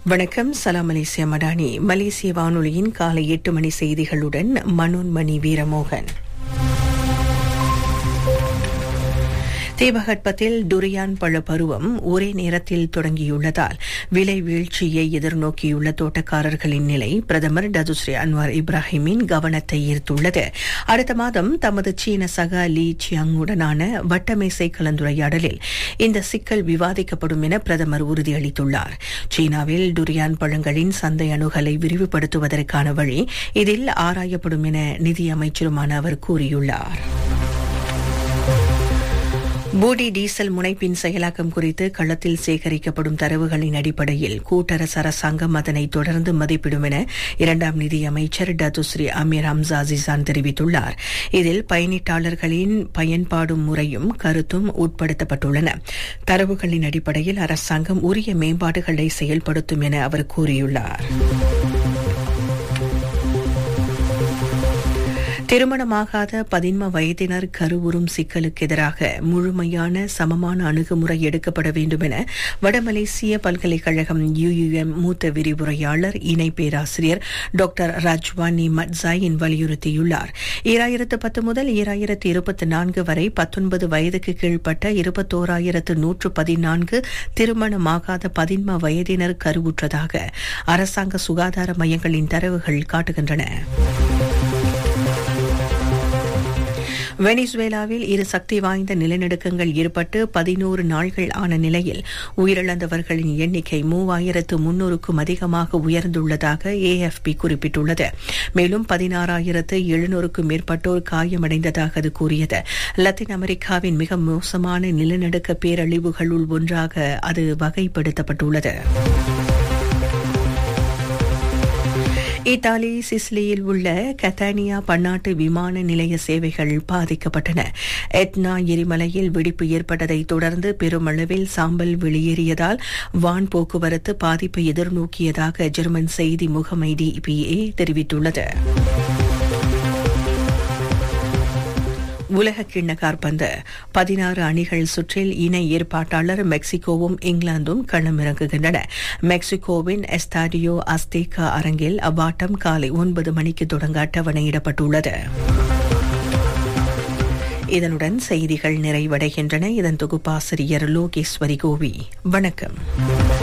வணக்கம் சலாம் மலேசியா மடானி மலேசிய வானொலியின் காலை எட்டு மணி செய்திகளுடன் மனோன்மணி வீரமோகன் தீபகற்பத்தில் டுரியான் பழ பருவம் ஒரே நேரத்தில் தொடங்கியுள்ளதால் விலை வீழ்ச்சியை எதிர்நோக்கியுள்ள தோட்டக்காரர்களின் நிலை பிரதமர் டதுஸ்ரீ அன்வார் இப்ராஹிமின் கவனத்தை ஈர்த்துள்ளது அடுத்த மாதம் தமது சீன சக லீ சியாங்குடனான வட்டமேசை கலந்துரையாடலில் இந்த சிக்கல் விவாதிக்கப்படும் என பிரதமர் உறுதியளித்துள்ளார் சீனாவில் டுரியான் பழங்களின் சந்தை அணுகலை விரிவுபடுத்துவதற்கான வழி இதில் ஆராயப்படும் என நிதியமைச்சருமான அவர் கூறியுள்ளார் பூடி டீசல் முனைப்பின் செயலாக்கம் குறித்து களத்தில் சேகரிக்கப்படும் தரவுகளின் அடிப்படையில் கூட்டரசு அரசாங்கம் அதனை தொடர்ந்து மதிப்பிடும் என இரண்டாம் நிதி அமைச்சர் டத்துஸ்ரீ அமீர் ஹம்சா அசிசான் தெரிவித்துள்ளார் இதில் பயணிட்டாளர்களின் பயன்பாடும் முறையும் கருத்தும் உட்படுத்தப்பட்டுள்ளன தரவுகளின் அடிப்படையில் அரசாங்கம் உரிய மேம்பாடுகளை செயல்படுத்தும் என அவர் கூறியுள்ளார் திருமணமாகாத பதின்ம வயதினர் கருவுறும் சிக்கலுக்கு எதிராக முழுமையான சமமான அணுகுமுறை எடுக்கப்பட வேண்டும் என வடமலேசிய பல்கலைக்கழகம் யுயுஎம் மூத்த விரிவுரையாளர் இணை பேராசிரியர் டாக்டர் ராஜ்வானி மட்சாயின் வலியுறுத்தியுள்ளார் ஈராயிரத்து பத்து முதல் ஈராயிரத்து இருபத்தி நான்கு வரை பத்தொன்பது வயதுக்கு கீழ்ப்பட்ட இருபத்தோராயிரத்து நூற்று பதினான்கு திருமணமாகாத பதின்ம வயதினர் கருவுற்றதாக அரசாங்க சுகாதார மையங்களின் தரவுகள் காட்டுகின்றன வெனிசுவேலாவில் இரு சக்தி வாய்ந்த நிலநடுக்கங்கள் ஏற்பட்டு பதினோரு நாள்கள் ஆன நிலையில் உயிரிழந்தவர்களின் எண்ணிக்கை மூவாயிரத்து முன்னூறுக்கும் அதிகமாக உயர்ந்துள்ளதாக ஏஎஃப்பி குறிப்பிட்டுள்ளது மேலும் பதினாறாயிரத்து எழுநூறுக்கும் மேற்பட்டோர் காயமடைந்ததாக அது கூறியது லத்தீன் அமெரிக்காவின் மிக மோசமான நிலநடுக்க பேரழிவுகளுள் ஒன்றாக அது வகைப்படுத்தப்பட்டுள்ளது இத்தாலி சிசிலியில் உள்ள கத்தானியா பன்னாட்டு விமான நிலைய சேவைகள் பாதிக்கப்பட்டன எட்னா எரிமலையில் வெடிப்பு ஏற்பட்டதை தொடர்ந்து பெருமளவில் சாம்பல் வெளியேறியதால் வான் போக்குவரத்து பாதிப்பை எதிர்நோக்கியதாக ஜெர்மன் செய்தி முகமை டிபிஏ தெரிவித்துள்ளது உலக கிண்ண காற்பந்து பதினாறு அணிகள் சுற்றில் இணை ஏற்பாட்டாளர் மெக்சிகோவும் இங்கிலாந்தும் களமிறங்குகின்றன மெக்சிகோவின் எஸ்தாடியோ அஸ்தேகா அரங்கில் அவ்வாட்டம் காலை ஒன்பது மணிக்கு தொடங்க அட்டவணையிடப்பட்டுள்ளது இதனுடன் செய்திகள் நிறைவடைகின்றன இதன் தொகுப்பாசிரியர் லோகேஸ்வரி கோவி வணக்கம்